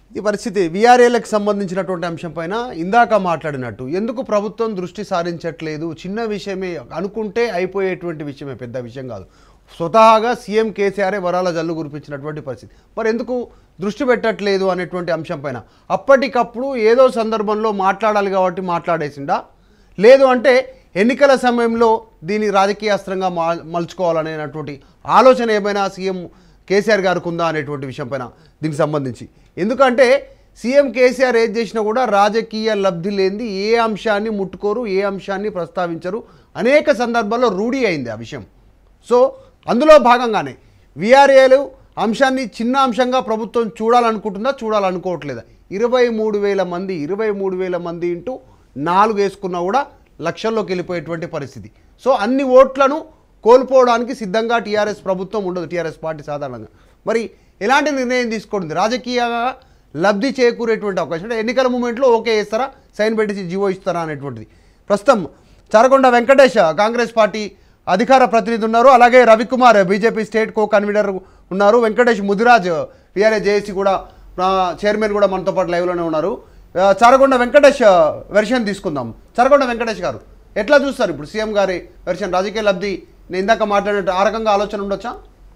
ఈ పరిస్థితి విఆర్ఏలకు సంబంధించినటువంటి అంశం పైన ఇందాక మాట్లాడినట్టు ఎందుకు ప్రభుత్వం దృష్టి సారించట్లేదు చిన్న విషయమే అనుకుంటే అయిపోయేటువంటి విషయమే పెద్ద విషయం కాదు స్వతహాగా సీఎం కేసీఆరే వరాల జల్లు కురిపించినటువంటి పరిస్థితి మరి ఎందుకు దృష్టి పెట్టట్లేదు అనేటువంటి అంశం పైన అప్పటికప్పుడు ఏదో సందర్భంలో మాట్లాడాలి కాబట్టి మాట్లాడేసిండా లేదు అంటే ఎన్నికల సమయంలో దీన్ని రాజకీయ అస్త్రంగా మా మలుచుకోవాలనేటువంటి ఆలోచన ఏమైనా సీఎం కేసీఆర్ గారికి ఉందా అనేటువంటి విషయం పైన దీనికి సంబంధించి ఎందుకంటే సీఎం కేసీఆర్ ఏది చేసినా కూడా రాజకీయ లబ్ధి లేనిది ఏ అంశాన్ని ముట్టుకోరు ఏ అంశాన్ని ప్రస్తావించరు అనేక సందర్భాల్లో రూఢి అయింది ఆ విషయం సో అందులో భాగంగానే విఆర్ఏలు అంశాన్ని చిన్న అంశంగా ప్రభుత్వం చూడాలనుకుంటుందా చూడాలనుకోవట్లేదా ఇరవై మూడు వేల మంది ఇరవై మూడు వేల మంది ఇంటూ నాలుగు వేసుకున్నా కూడా లక్షల్లోకి వెళ్ళిపోయేటువంటి పరిస్థితి సో అన్ని ఓట్లను కోల్పోవడానికి సిద్ధంగా టీఆర్ఎస్ ప్రభుత్వం ఉండదు టీఆర్ఎస్ పార్టీ సాధారణంగా మరి ఎలాంటి నిర్ణయం తీసుకోండి రాజకీయంగా లబ్ధి చేకూరేటువంటి అవకాశం అంటే ఎన్నికల మూమెంట్లో ఓకే చేస్తారా సైన్ పెట్టేసి జీవో ఇస్తారా అనేటువంటిది ప్రస్తుతం చారకొండ వెంకటేష్ కాంగ్రెస్ పార్టీ అధికార ప్రతినిధి ఉన్నారు అలాగే Ravikumar BJP state co convener ఉన్నారు వెంకటేష్ ముదిరాజ్ పిఆర్ఏ జేఏసీ కూడా ఆ, చైర్మన్ కూడా మనతో పాటు లైవ్లోనే ఉన్నారు ఆ, చారకొండ వెంకటేష్ వెర్షన్ తీసుకుందాం చారకొండ వెంకటేష్ గారు ఎట్లా చూస్తారు ఇప్పుడు సీఎం గారి వెర్షన్ రాజకీయ లబ్ధి నేను ఇందాక మాట్లాడినట్టు ఆ రకంగా ఆలోచన ఉండొచ్చా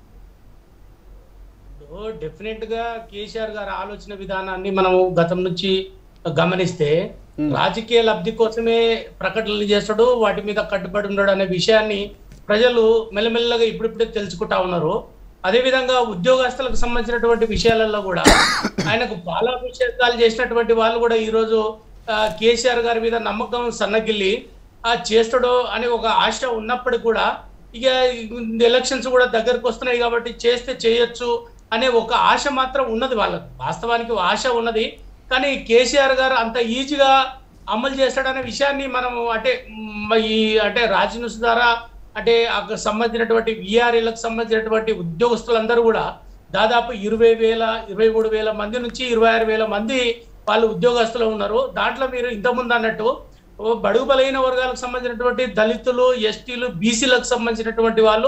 డెఫినెట్ గా కేసీఆర్ గారి ఆలోచన విధానాన్ని మనం గతం నుంచి గమనిస్తే రాజకీయ లబ్ధి కోసమే ప్రకటనలు చేస్తాడు వాటి మీద కట్టుబడి ఉన్నాడు అనే విషయాన్ని ప్రజలు మెల్లమెల్లగా ఇప్పుడిప్పుడే తెలుసుకుంటా ఉన్నారు అదే విధంగా ఉద్యోగస్తులకు సంబంధించినటువంటి విషయాలలో కూడా ఆయనకు పాలాభిషేకాలు చేసినటువంటి వాళ్ళు కూడా ఈ రోజు ఆ, కేసీఆర్ గారి మీద నమ్మకం సన్నగిల్లి ఆ చేస్తాడో అని ఒక ఆశ ఉన్నప్పటికీ కూడా ఇక ఎలక్షన్స్ కూడా దగ్గరకు వస్తున్నాయి కాబట్టి చేస్తే చేయొచ్చు అనే ఒక ఆశ మాత్రం ఉన్నది వాళ్ళకు వాస్తవానికి ఆశ ఉన్నది కానీ కేసీఆర్ గారు అంత ఈజీగా అమలు చేస్తాడనే విషయాన్ని మనం అంటే మ్, ఈ అంటే రాజ్ న్యూస్ ద్వారా అంటే అక్కడ సంబంధించినటువంటి విఆర్ఏలకు సంబంధించినటువంటి ఉద్యోగస్తులందరూ కూడా దాదాపు ఇరవై వేల ఇరవై మూడు వేల మంది నుంచి ఇరవై ఆరు వేల మంది వాళ్ళు ఉద్యోగస్తులు ఉన్నారు దాంట్లో మీరు ఇంతకుముందు అన్నట్టు ఓ బడుగు బలైన వర్గాలకు సంబంధించినటువంటి దళితులు ఎస్టీలు బీసీలకు సంబంధించినటువంటి వాళ్ళు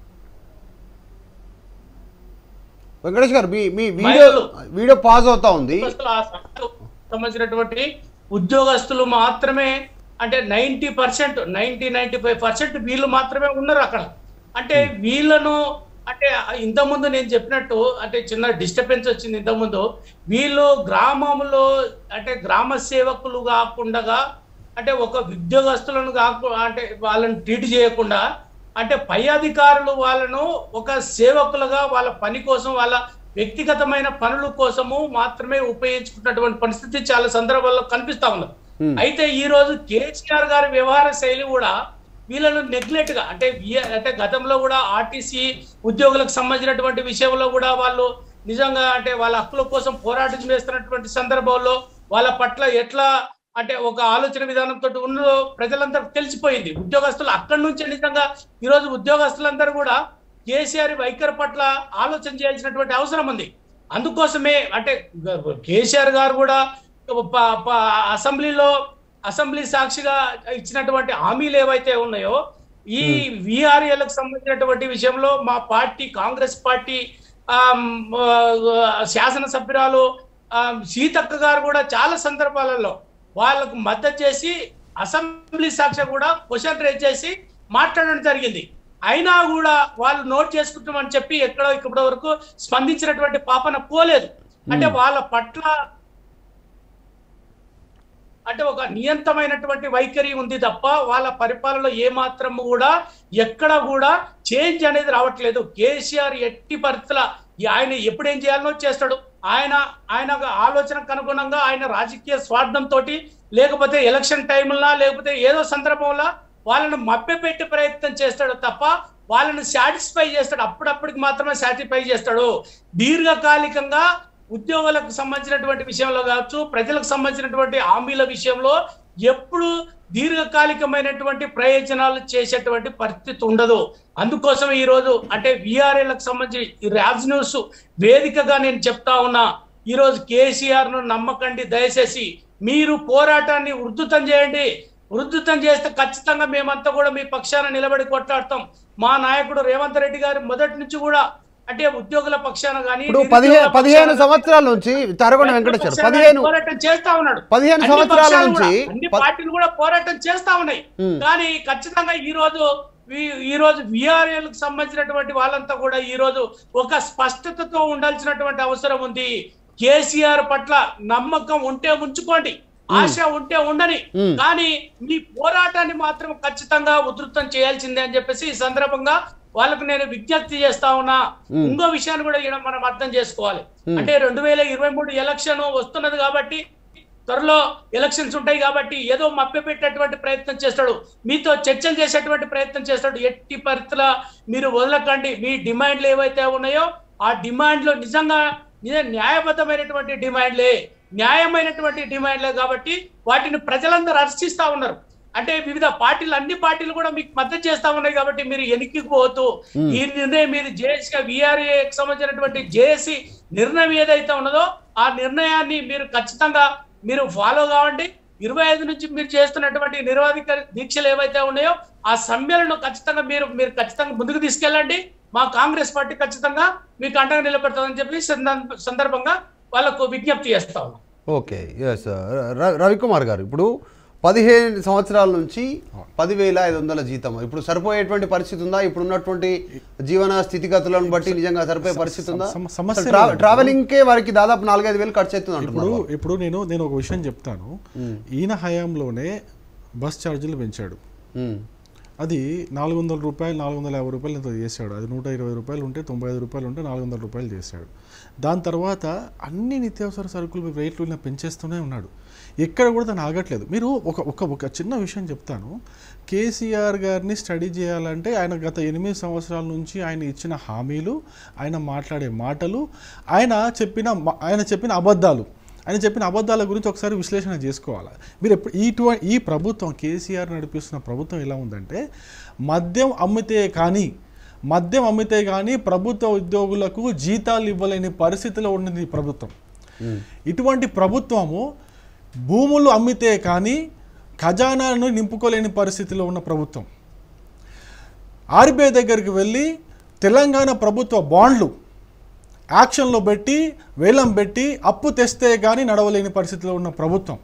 వెంకటేష్ గారు మీ మీ వీడియో మహిళలు. వీడియో పాజ్ అవుతా ఉంది ఉద్యోగస్తులు ఆ సంస్థకు సంబంధించినటువంటి ఉద్యోగస్తులు మాత్రమే అంటే ninety percent ninety ninety five percent వీళ్ళు మాత్రమే ఉన్నారు అక్కడ అంటే వీళ్ళను అంటే ఇంతకుముందు నేను చెప్పినట్టు అంటే చిన్న డిస్టర్బెన్స్ వచ్చింది ఇంతకుముందు వీళ్ళు గ్రామంలో అంటే గ్రామ సేవకులు కాకుండా అంటే ఒక ఉద్యోగస్తులను కాకు అంటే వాళ్ళని ట్రీట్ చేయకుండా అంటే పై అధికారులు వాళ్ళను ఒక సేవకులుగా వాళ్ళ పని కోసం వాళ్ళ వ్యక్తిగతమైన పనుల కోసము మాత్రమే ఉపయోగించుకున్నటువంటి పరిస్థితి చాలా సందర్భాల్లో కనిపిస్తా ఉన్నది Hmm. అయితే ఈ రోజు కేసీఆర్ గారి వ్యవహార శైలి కూడా వీళ్ళను నెగ్లెక్ట్ గా అంటే వి- అంటే గతంలో కూడా ఆర్టీసీ ఉద్యోగులకు సంబంధించినటువంటి విషయంలో కూడా వాళ్ళు నిజంగా అంటే వాళ్ళ హక్కుల కోసం పోరాటం చేస్తున్నటువంటి సందర్భంలో వాళ్ళ పట్ల ఎట్లా అంటే ఒక ఆలోచన విధానంతో ఉన్నదో ప్రజలందరూ తెలిసిపోయింది ఉద్యోగస్తులు అక్కడి నుంచి నిజంగా ఈ రోజు ఉద్యోగస్తులందరూ కూడా కేసీఆర్ వైఖరి పట్ల ఆలోచన చేయాల్సినటువంటి అవసరం ఉంది అందుకోసమే అంటే గ- కేసీఆర్ గారు కూడా ప- ప- అసెంబ్లీలో అసెంబ్లీ సాక్షిగా ఇచ్చినటువంటి హామీలు ఏవైతే ఉన్నాయో ఈ విఆర్ఏలకు సంబంధించినటువంటి విషయంలో మా పార్టీ కాంగ్రెస్ పార్టీ ఆమ్, ఆ, శాసనసభ్యురాలు ఆమ్, సీతక్క గారు కూడా చాలా సందర్భాలలో వాళ్ళకు మద్దతు చేసి అసెంబ్లీ సాక్షి కూడా క్వశ్చన్ రేజ్ చేసి మాట్లాడడం జరిగింది అయినా కూడా వాళ్ళు నోట్ చేసుకుంటామని చెప్పి ఎక్కడో ఇప్పటి వరకు స్పందించినటువంటి పాపన పోలేదు అంటే వాళ్ళ పట్ల అంటే ఒక నియంతమైనటువంటి వైఖరి ఉంది తప్ప వాళ్ళ పరిపాలనలో ఏ మాత్రం కూడా ఎక్కడ కూడా చేంజ్ అనేది రావట్లేదు కేసీఆర్ ఎట్టి పరిస్థితుల ఈ ఆయన ఎప్పుడేం చేయాలనో చేస్తాడు ఆయన ఆయన ఆలోచనకు అనుగుణంగా ఆయన రాజకీయ స్వార్థంతో లేకపోతే ఎలక్షన్ టైంలో లేకపోతే ఏదో సందర్భంలో వాళ్ళని మభ్యపెట్టే ప్రయత్నం చేస్తాడు తప్ప వాళ్ళని సాటిస్ఫై చేస్తాడు అప్పుడప్పటికి మాత్రమే సాటిస్ఫై చేస్తాడు దీర్ఘకాలికంగా ఉద్యోగులకు సంబంధించినటువంటి విషయంలో కావచ్చు ప్రజలకు సంబంధించినటువంటి హామీల విషయంలో ఎప్పుడు దీర్ఘకాలికమైనటువంటి ప్రయోజనాలు చేసేటువంటి పరిస్థితి ఉండదు అందుకోసం ఈ రోజు అంటే విఆర్ఏలకు సంబంధించి ఈ రాజ్ న్యూస్ వేదికగా నేను చెప్తా ఉన్నా ఈ రోజు కేసీఆర్ ను నమ్మకండి దయచేసి మీరు పోరాటాన్ని ఉధృతం చేయండి ఉధృతం చేస్తే ఖచ్చితంగా మేమంతా కూడా మీ పక్షాన నిలబడి కొట్లాడతాం మా నాయకుడు రేవంత్ రెడ్డి గారు మొదటి నుంచి కూడా అంటే ఉద్యోగుల పక్షాన కానీ ఇప్పుడు పదిహేను పదిహేను సంవత్సరాల నుంచి తరగొండ వెంకటేశ్వర పదిహేను పోరాటం చేస్తా ఉన్నాడు పదిహేను అన్ని సంవత్సరాల పక్షాలు నుంచి కూడా, అన్ని ప- పార్టీలు కూడా పోరాటం చేస్తా ఉన్నాయి ఉమ్. కానీ ఖచ్చితంగా ఈ రోజు ఈ- ఈ రోజు విఆర్ఎల్ కు సంబంధించినటువంటి వాళ్ళంతా కూడా ఈ రోజు ఒక స్పష్టతతో ఉండాల్సినటువంటి అవసరం ఉంది కేసీఆర్ పట్ల నమ్మకం ఉంటే ఉంచుకోండి ఆశ ఉంటే ఉండని ఉమ్. కానీ మీ పోరాటాన్ని మాత్రం ఖచ్చితంగా ఉధృతం చేయాల్సిందే అని చెప్పేసి ఈ సందర్భంగా వాళ్ళకు నేను విజ్ఞప్తి చేస్తా ఉన్నా ఇంకో విషయాన్ని కూడా ఈడ మనం అర్థం చేసుకోవాలి అంటే రెండు వేల ఇరవై మూడు ఎలక్షన్ వస్తున్నది కాబట్టి త్వరలో ఎలక్షన్స్ ఉంటాయి కాబట్టి ఏదో మభ్యపెట్టేటువంటి ప్రయత్నం చేస్తాడు మీతో చర్చలు చేసేటువంటి ప్రయత్నం చేస్తాడు ఎట్టి పరిస్థితుల మీరు వదలకండి మీ డిమాండ్లు ఏవైతే ఉన్నాయో ఆ డిమాండ్లు నిజంగా నిజ న్యాయబద్ధమైనటువంటి డిమాండ్లే న్యాయమైనటువంటి డిమాండ్లే కాబట్టి వాటిని ప్రజలందరూ హర్షిస్తా ఉన్నారు అంటే వివిధ పార్టీలు అన్ని పార్టీలు కూడా మీకు మద్దతు చేస్తా ఉన్నాయి కాబట్టి మీరు వెనక్కి పోతూ ఈ నిర్ణయం మీరు జేఏసీ విఆర్ఏకి సంబంధించినటువంటి జేఏసీ నిర్ణయం ఏదైతే ఉన్నదో ఆ నిర్ణయాన్ని మీరు ఖచ్చితంగా మీరు ఫాలో కావండి ఇరవై ఐదు నుంచి మీరు చేస్తున్నటువంటి నిరవధిక దీక్షలు ఏవైతే ఉన్నాయో ఆ సమ్మెలను ఖచ్చితంగా మీరు మీరు ఖచ్చితంగా ముందుకు తీసుకెళ్ళండి మా కాంగ్రెస్ పార్టీ ఖచ్చితంగా మీకు అండగా నిలబెడుతుందని చెప్పి సందర్భ- సందర్భంగా వాళ్ళకు విజ్ఞప్తి చేస్తా ఉన్నాం ఓకే ఎస్ రవికుమార్ గారు ఇప్పుడు పదిహేను సంవత్సరాల నుంచి పదివేల ఐదు వందల జీతం ఇప్పుడు సరిపోయేటువంటి పరిస్థితి ఉందా ఇప్పుడు ఉన్నటువంటి జీవన స్థితిగతులను బట్టి నిజంగా సరిపోయే పరిస్థితి ఉందా సమ- సమస్య అసలు ట్రా- లేదు. ట్రావెలింగ్కే వారికి దాదాపు నాలుగైదు వేలు ఖర్చు అవుతుంది ఇప్పుడు అంటున్నారు ఇప్పుడు నేను నేను ఒక విషయం చెప్తాను ఈయన హయాంలోనే బస్ ఛార్జీలు పెంచాడు ఉమ్, అది నాలుగు వందల రూపాయలు నాలుగు వందల యాభై రూపాయలు ఎంతో చేశాడు అది నూట ఇరవై రూపాయలు ఉంటే తొంభై ఐదు రూపాయలు ఉంటే నాలుగు వందల రూపాయలు చేశాడు దాని తర్వాత అన్ని నిత్యావసర సరుకులు రేట్లు ఇలా పెంచేస్తూనే ఉన్నాడు ఎక్కడ కూడా దాన్ని ఆగట్లేదు మీరు ఒక ఒక ఒక చిన్న విషయం చెప్తాను కేసీఆర్ గారిని స్టడీ చేయాలంటే ఆయన గత ఎనిమిది సంవత్సరాల నుంచి ఆయన ఇచ్చిన హామీలు ఆయన మాట్లాడే మాటలు ఆయన చెప్పిన మ- ఆయన చెప్పిన అబద్ధాలు ఆయన చెప్పిన అబద్ధాల గురించి ఒకసారి విశ్లేషణ చేసుకోవాలి మీరు ఎప్పుడు ఇటువ ఈ ప్రభుత్వం కేసీఆర్ నడిపిస్తున్న ప్రభుత్వం ఎలా ఉందంటే మద్యం అమ్మితే కానీ మద్యం అమ్మితే కానీ ప్రభుత్వ ఉద్యోగులకు జీతాలు ఇవ్వలేని పరిస్థితిలో ఉన్నది ఈ ప్రభుత్వం ఇటువంటి ప్రభుత్వము భూములు అమ్మితే కానీ ఖజానాను నింపుకోలేని పరిస్థితిలో ఉన్న ప్రభుత్వం ఆర్బీఐ దగ్గరికి వెళ్ళి తెలంగాణ ప్రభుత్వ బాండ్లు యాక్షన్లో పెట్టి వేలం పెట్టి అప్పు తెస్తే కానీ నడవలేని పరిస్థితిలో ఉన్న ప్రభుత్వం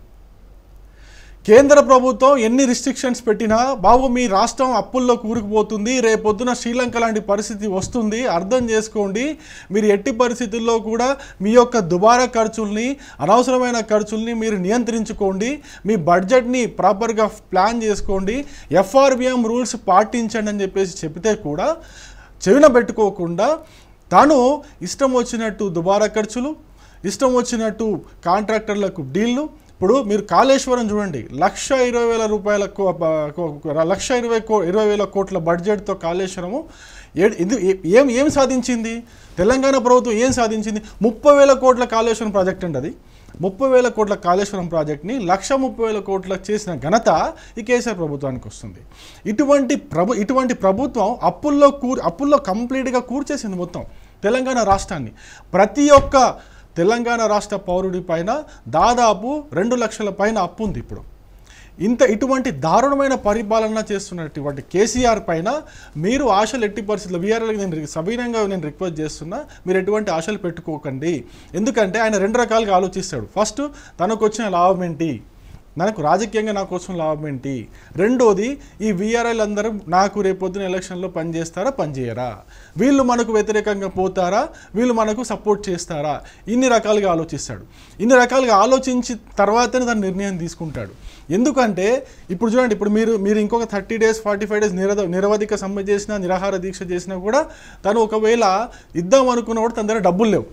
కేంద్ర ప్రభుత్వం ఎన్ని రిస్ట్రిక్షన్స్ పెట్టినా బాబు మీ రాష్ట్రం అప్పుల్లో కూరుకుపోతుంది రేపొద్దున శ్రీలంక లాంటి పరిస్థితి వస్తుంది అర్థం చేసుకోండి మీరు ఎట్టి పరిస్థితుల్లో కూడా మీ యొక్క దుబారా ఖర్చుల్ని అనవసరమైన ఖర్చుల్ని మీరు నియంత్రించుకోండి మీ బడ్జెట్ని ప్రాపర్గా ప్లాన్ చేసుకోండి ఎఫ్ఆర్బిఎం రూల్స్ పాటించండి అని చెప్పేసి చెబితే కూడా చెవిన పెట్టుకోకుండా తాను ఇష్టం వచ్చినట్టు దుబారా ఖర్చులు ఇష్టం వచ్చినట్టు కాంట్రాక్టర్లకు డీళ్ళు ఇప్పుడు మీరు కాళేశ్వరం చూడండి లక్ష ఇరవై వేల రూపాయల కో- కో- లక్ష ఇరవై కో ఇరవై వేల కోట్ల బడ్జెట్తో కాళేశ్వరము ఏ- ఇది ఏ- ఏం ఏం సాధించింది తెలంగాణ ప్రభుత్వం ఏం సాధించింది ముప్పై వేల కోట్ల కాళేశ్వరం ప్రాజెక్ట్ అండి అది ముప్పై వేల కోట్ల కాళేశ్వరం ప్రాజెక్ట్ని లక్ష ముప్పై వేల కోట్లకు చేసిన ఘనత ఈ కేసీఆర్ ప్రభుత్వానికి వస్తుంది ఇటువంటి ప్రభు ఇటువంటి ప్రభుత్వం అప్పుల్లో కూర్ అప్పుల్లో కంప్లీట్గా కూర్చేసింది మొత్తం తెలంగాణ రాష్ట్రాన్ని ప్రతి ఒక్క తెలంగాణ రాష్ట్ర పౌరుడి పైన దాదాపు రెండు లక్షల పైన అప్పు ఉంది ఇప్పుడు ఇంత ఇటువంటి దారుణమైన పరిపాలన చేస్తున్నటువంటి కేసీఆర్ పైన మీరు ఆశలు ఎట్టి పరిస్థితుల్లో వీఆర్ఎల్కి నేను రి- సవినయంగా నేను రిక్వెస్ట్ చేస్తున్నా మీరు ఎటువంటి ఆశలు పెట్టుకోకండి ఎందుకంటే ఆయన రెండు రకాలుగా ఆలోచిస్తాడు ఫస్ట్ తనకు వచ్చిన లాభం ఏంటి నాకు రాజకీయంగా నాకు వచ్చిన లాభం ఏంటి రెండోది ఈ వీఆర్ఎల్ అందరూ నాకు రేపొద్దున ఎలక్షన్లో పనిచేస్తారా పనిచేయరా వీళ్ళు మనకు వ్యతిరేకంగా పోతారా వీళ్ళు మనకు సపోర్ట్ చేస్తారా ఇన్ని రకాలుగా ఆలోచిస్తాడు ఇన్ని రకాలుగా ఆలోచించి తర్వాతనే తన నిర్ణయం తీసుకుంటాడు ఎందుకంటే ఇప్పుడు చూడండి ఇప్పుడు మీరు మీరు ఇంకొక thirty days forty five days నిరద నిరవధిక సమ్మె చేసినా నిరాహార దీక్ష చేసినా కూడా తను ఒకవేళ ఇద్దాం అనుకున్న కూడా తన దగ్గర డబ్బులు లేవు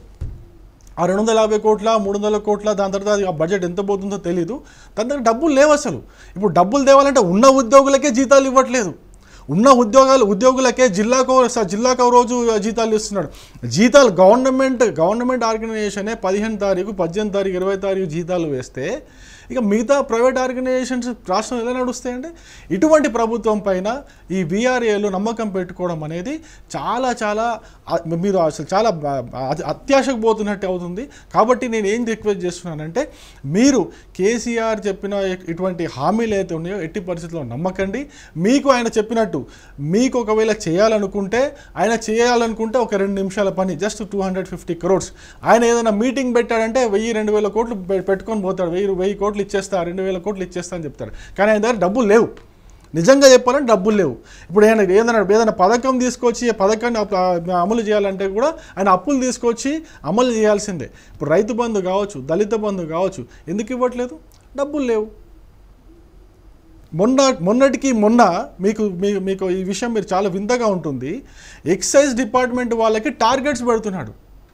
ఆ రెండు వందల యాభై కోట్ల మూడు వందల కోట్ల దాని తర్వాత అది ఆ బడ్జెట్ ఎంత పోతుందో తెలియదు తన దగ్గర డబ్బులు లేవు అసలు ఇప్పుడు డబ్బులు తేవాలంటే ఉన్న ఉద్యోగులకే జీతాలు ఇవ్వట్లేదు ఉన్న ఉద్యోగాలు ఉద్యోగులకే జిల్లాకు స- జిల్లాకు ఒక రోజు జీతాలు ఇస్తున్నాడు జీతాలు గవర్నమెంట్ గవర్నమెంట్ ఆర్గనైజేషనే పదిహేను తారీఖు పద్దెనిమిది తారీఖు ఇరవై తారీఖు జీతాలు వేస్తే ఇక మిగతా ప్రైవేట్ ఆర్గనైజేషన్స్ రాష్ట్రం ఎలా నడుస్తాయండి ఇటువంటి ప్రభుత్వం పైన ఈ విఆర్ఏలు నమ్మకం పెట్టుకోవడం అనేది చాలా చాలా అ- మీరు అసలు చాలా బ- అ- అత్యాశకు పోతున్నట్టు అవుతుంది కాబట్టి నేను ఏం రిక్వెస్ట్ చేస్తున్నానంటే మీరు కేసీఆర్ చెప్పిన ఇటువంటి హామీలు అయితే ఉన్నాయో ఎట్టి పరిస్థితుల్లో నమ్మకండి మీకు ఆయన చెప్పినట్టు మీకు ఒకవేళ చేయాలనుకుంటే ఆయన చేయాలనుకుంటే ఒక రెండు నిమిషాల పని just two hundred fifty crores ఆయన ఏదైనా మీటింగ్ పెట్టాడంటే వెయ్యి రెండు వేల కోట్లు పె- పెట్టుకొని పోతాడు వెయ్యి వెయ్యి కోట్లు ఇచ్చేస్తా రెండు వేల కోట్లు ఇచ్చేస్తా అని చెప్తాడు కానీ ఆయన దగ్గర డబ్బులు లేవు నిజంగా చెప్పాలంటే డబ్బులు లేవు ఇప్పుడు ఆయన ఏదైనా ఏదైనా పథకం తీసుకొచ్చి ఆ పథకాన్ని అప్- ఆ అమలు చేయాలంటే కూడా ఆయన అప్పులు తీసుకొచ్చి అమలు చేయాల్సిందే ఇప్పుడు రైతు బంధు కావచ్చు దళిత బంధు కావచ్చు ఎందుకు ఇవ్వట్లేదు డబ్బులు లేవు మొన్న మొన్నటికి మొన్న మీకు మీ- మీకు ఈ విషయం మీరు చాలా వింతగా ఉంటుంది ఎక్సైజ్ డిపార్ట్మెంట్ వాళ్ళకి టార్గెట్స్ పెడుతున్నాడు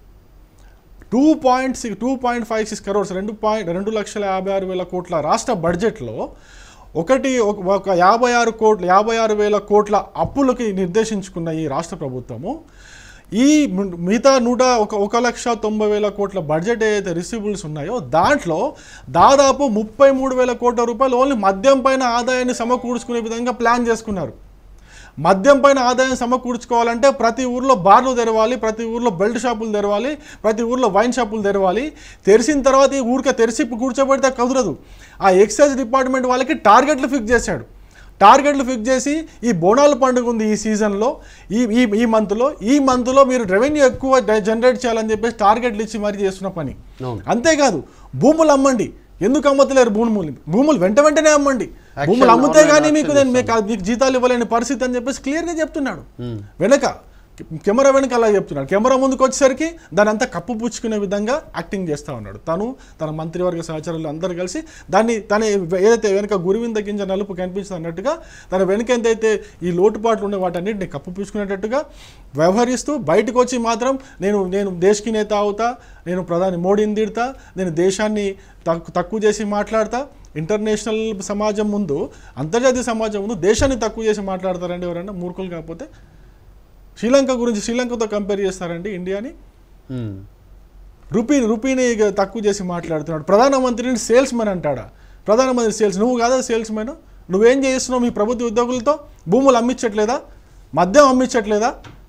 two point six two point five six crores రెండు పాయింట్ రెండు లక్షల యాభై ఆరు వేల కోట్ల రాష్ట్ర బడ్జెట్లో ఒకటి ఒక- ఒక యాభై ఆరు కోట్ల యాభై ఆరు వేల కోట్ల అప్పులకి నిర్దేశించుకున్న ఈ రాష్ట్ర ప్రభుత్వము ఈ మి- మిగతా నూట ఒక ఒక లక్ష తొంభై వేల కోట్ల బడ్జెట్ ఏదైతే రిసీబుల్స్ ఉన్నాయో దాంట్లో దాదాపు ముప్పై మూడు వేల కోట్ల రూపాయలు ఓన్లీ మద్యం పైన ఆదాయాన్ని సమకూర్చుకునే విధంగా ప్లాన్ చేసుకున్నారు మద్యం పైన ఆదాయం సమకూర్చుకోవాలంటే ప్రతి ఊర్లో బార్లు తెరవాలి ప్రతి ఊర్లో బెల్ట్ షాపులు తెరవాలి ప్రతి ఊర్లో వైన్ షాపులు తెరవాలి తెరిచిన తర్వాత ఈ ఊరికే తెరిచి కూర్చోబెడితే కుదరదు ఆ ఎక్సైజ్ డిపార్ట్మెంట్ వాళ్ళకి టార్గెట్లు ఫిక్స్ చేశాడు టార్గెట్లు ఫిక్స్ చేసి ఈ బోనాల పండుగ ఉంది ఈ సీజన్లో ఈ ఈ ఈ మంత్లో ఈ మంత్లో మీరు రెవెన్యూ ఎక్కువ జనరేట్ చేయాలని చెప్పేసి టార్గెట్లు ఇచ్చి మరీ చేస్తున్న పని అవును. అంతేకాదు భూములు అమ్మండి ఎందుకు అమ్మతలేరు భూములు భూములు వెంట వెంటనే అమ్మండి భూములు అమ్మితే online కానీ మీకు action నేను మీకు మీకు జీతాలు ఇవ్వలేని పరిస్థితి అని చెప్పేసి క్లియర్గా చెప్తున్నాడు వెనక కెమెరా వెనక అలా చెప్తున్నాడు కెమెరా ముందుకు వచ్చేసరికి దాని అంతా కప్పు పుచ్చుకునే విధంగా యాక్టింగ్ చేస్తూ ఉన్నాడు తను తన మంత్రివర్గ సహచరులు అందరూ కలిసి దాన్ని తన ఏదైతే వెనక గురువింద గింజ నలుపు కనిపించింది అన్నట్టుగా తన వెనక ఎంతైతే ఈ లోటుపాట్లు ఉండే వాటన్నిటిని కప్పు పుచ్చుకునేటట్టుగా వ్యవహరిస్తూ బయటకు వచ్చి మాత్రం నేను నేను దేశకి నేత అవుతా నేను ప్రధాని మోడీని తిడతా నేను దేశాన్ని తక్కు తక్కువ చేసి మాట్లాడతా ఇంటర్నేషనల్ సమాజం ముందు అంతర్జాతీయ సమాజం ముందు దేశాన్ని తక్కువ చేసి మాట్లాడతారండి ఎవరైనా మూర్ఖులు కాకపోతే శ్రీలంక గురించి శ్రీలంకతో కంపేర్ చేస్తారండి ఇండియాని ఉమ్. రూపీ రూపీని ఇక తక్కువ చేసి మాట్లాడుతున్నాడు ప్రధానమంత్రిని సేల్స్ మెన్ అంటాడా ప్రధానమంత్రి సేల్స్ నువ్వు కాదా సేల్స్ మెన్ నువ్వేం చేస్తున్నావు మీ ప్రభుత్వ ఉద్యోగులతో భూములు అమ్మించట్లేదా మద్యం అమ్మించట్లేదా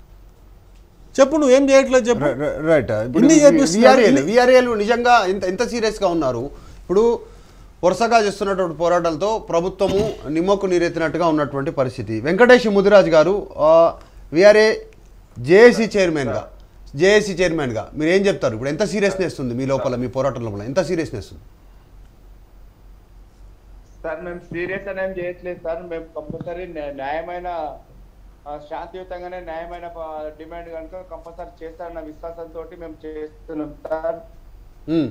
చెప్పు నువ్వేం చేయట్లేదు చెప్పు ర- ర- రైట్ ఇప్పుడు ఇన్ని చేపిస్తున్నారు, విఆర్ఏలు ఇన్ని- విఆర్ఏలు నిజంగా ఎంత ఎంత సీరియస్గా ఉన్నారు ఇప్పుడు వరుసగా చేస్తున్నటువంటి పోరాటాలతో ప్రభుత్వము నిమ్మకు నీరెత్తినట్టుగా ఉన్నటువంటి పరిస్థితి వెంకటేష్ ముదిరాజ్ గారు విఆర్ఏ జేఏసీ చైర్మన్గా జేఏసీ చైర్మన్గా మీరు ఏం చెప్తారు ఇప్పుడు ఎంత సీరియస్నెస్ ఉంది మీ లోపల మీ పోరాటం లోపల ఎంత సీరియస్నెస్ ఉంది సార్ మేము సీరియస్ అని ఏం చేయట్లేదు సార్ మేము కంపల్సరీ న్యాయమైన ఆ, శాంతియుతంగానే న్యాయమైన ప- డిమాండ్ కనుక కంపల్సరీ చేస్తారన్న విశ్వాసంతో మేము చేస్తున్నాం సార్ ఉమ్.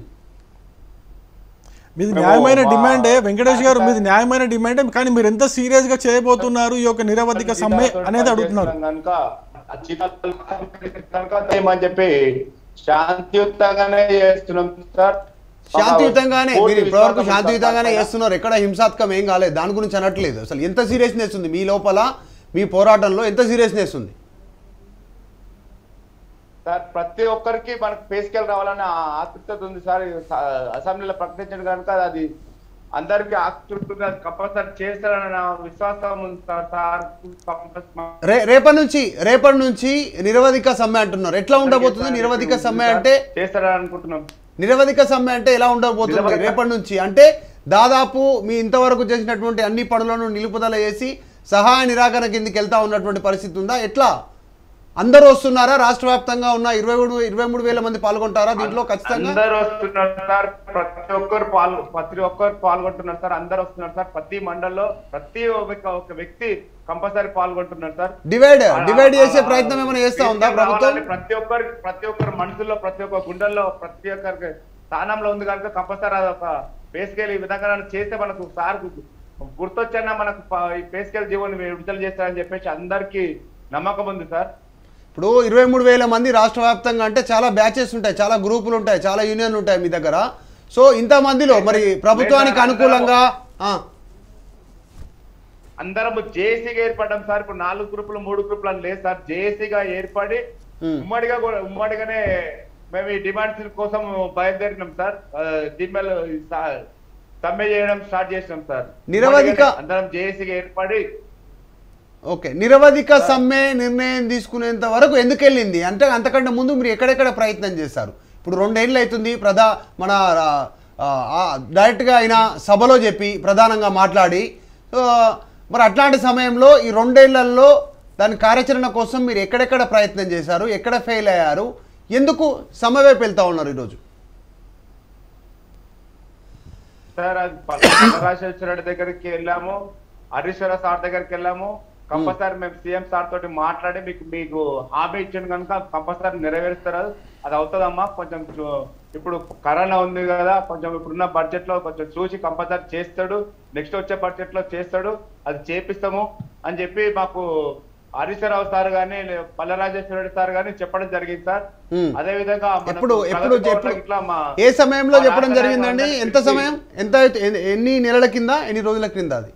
మీది మేము న్యాయమైన మా- డిమాండే వెంకటేష్ గారు మీది న్యాయమైన డిమాండే కానీ మీరు ఎంత సీరియస్ గా చేయబోతున్నారు ఈ యొక్క నిరవధిక సమ్మె అనేది అడుగుతున్నారు కనుక ఆ జీతాలు కనుక చేయమని చెప్పి శాంతియుతంగానే చేస్తున్నాం సార్ శాంతియుతంగానే పూర్తి మీరు ఇప్పటివరకు విశ్వాసం శాంతియుతంగానే సార్. చేస్తున్నారు ఎక్కడ హింసాత్మకం ఏం కాలేదు దాని గురించి అనట్లేదు అసలు ఎంత సీరియస్నెస్ ఉంది మీ లోపల మీ పోరాటంలో ఎంత సీరియస్నెస్ ఉంది సార్ ప్రతి ఒక్కరికి మనకు పే స్కేల్ రావాలని ఆ ఆతృత ఉంది సార్ ఇది స- అసెంబ్లీలో ప్రకటించడం కనుక అది అందరికి ఆతృతగా కంపల్సరీ చేస్తారని నా విశ్వాసం ఉంది సార్ సార్ కంపల్సరీ రే రేపటి నుంచి రేపటి నుంచి నిరవధిక సమ్మె అంటున్నారు ఎట్లా ఉండబోతుంది నిరవధిక సమ్మె అంటే చేస్తారని అనుకుంటున్నాం నిరవధిక సమ్మె అంటే ఎలా ఉండబోతుంది నిరవధిక- రేపటి నుంచి అంటే దాదాపు మీ ఇంతవరకు చేసినటువంటి అన్ని పనులను నిలుపుదల చేసి సహాయ నిరాకరణ కిందికి వెళ్తా ఉన్నటువంటి పరిస్థితి ఉందా ఎట్లా అందరూ వస్తున్నారా రాష్ట్ర వ్యాప్తంగా ఉన్న ఇరవై మూడు ఇరవై మూడు వేల మంది పాల్గొంటారా దీంట్లో ఖచ్చితంగా అందరు వస్తున్నారు సార్ ప్రతి ఒక్కరు పాల్గొ ప్రతి ఒక్కరు పాల్గొంటున్నారు సార్ అందరు వస్తున్నారు సార్ ప్రతి మండల్లో ప్రతి ఒక్క ఒక వ్యక్తి కంపల్సరీ పాల్గొంటున్నారు సార్ డివైడ్ డివైడ్ చేసే ప్రయత్నం ఏమైనా చేస్తా ఉందా తీసుకొని ప్రభుత్వం రావాలని ప్రతి ఒక్కరి ప్రతి ఒక్కరి మనసులో ప్రతి ఒక్క గుండెల్లో ప్రతి ఒక్కరికి స్థానంలో ఉంది కనుక కంపల్సరీ అది ఒక పేస్కేల్ ఈ విధంగా నన్ను చేస్తే మనకు సార్ గుర్తొచ్చైనా మనకు ప- ఈ పేస్కేల్ జీవోని విడుదల చేస్తారని చెప్పేసి అందరికి నమ్మకం ఉంది సార్ ఇప్పుడు ఇరవై మూడు వేల మంది రాష్ట్ర వ్యాప్తంగా అంటే చాలా బ్యాచెస్ ఉంటాయి చాలా గ్రూపులు ఉంటాయి చాలా యూనియన్లు ఉంటాయి మీ దగ్గర సో ఇంత మందిలో మరి ప్రభుత్వానికి అనుకూలంగా ఆ, అందరం జేఏసీగా ఏర్పడ్డాం సార్ ఇప్పుడు నాలుగు గ్రూపులు మూడు గ్రూపులు అని లేదు సార్ జేఏసీగా ఏర్పడి Hmm. ఉమ్మడిగా కూడా ఉమ్మడిగానే మేము ఈ డిమాండ్స్ కోసం బయలుదేరినాం సార్ ఆ, దీని మీద ఈ సా- సమ్మె చేయడం స్టార్ట్ చేసినాం సార్ నిరవధిక- అందరం జేఏసీగా ఏర్పడి ఓకే నిరవధిక సమ్మె నిర్ణయం తీసుకునేంత వరకు ఎందుకు వెళ్ళింది అంటే అంతకంటే ముందు మీరు ఎక్కడెక్కడ ప్రయత్నం చేశారు ఇప్పుడు రెండేళ్ళు అవుతుంది ప్రధా మన ఆ, ఆ, డైరెక్ట్గా ఆయన సభలో చెప్పి ప్రధానంగా మాట్లాడి ఆ, మరి అట్లాంటి సమయంలో ఈ రెండేళ్లలో దాని కార్యాచరణ కోసం మీరు ఎక్కడెక్కడ ప్రయత్నం చేశారు ఎక్కడ ఫెయిల్ అయ్యారు ఎందుకు సమ్మె వైపు వెళ్తా ఉన్నారు ఈరోజు సార్ అది రాజేశ్వర రెడ్డి దగ్గరికి వెళ్ళాము హరీశ్వర సార్ దగ్గరికి వెళ్ళాము కంపల్సరీ మేము సీఎం సార్ తోటి మాట్లాడి మీకు మీకు హామీ ఇచ్చింది కనుక కంపల్సరీ నెరవేరుస్తారు అది అవుతుందమ్మా కొంచెం చూ- ఇప్పుడు కరోనా ఉంది కదా కొంచెం ఇప్పుడున్న బడ్జెట్ లో కొంచెం చూసి కంపల్సరీ చేస్తాడు నెక్స్ట్ వచ్చే బడ్జెట్ లో చేస్తాడు అది చేపిస్తాము అని చెప్పి మాకు హరీశ్వరరావు సార్ గానీ లే- పల్లెరాజేశ్వర రెడ్డి సార్ గానీ చెప్పడం జరిగింది సార్ Hmm. అదే విధంగా మనకు ఎప్పుడు ఎప్పుడు ప్రగతి భవన్లో ఎప్పుడు ఇట్లా మా ఏ సమయంలో మా చెప్పడం రాష్ట్ర జరిగిందండి నాయకులందరికీ ఎంత సమయం ఎంత అయితే- ఎన్ని- ఎన్ని నెలల కింద ఎన్ని రోజుల కింద అది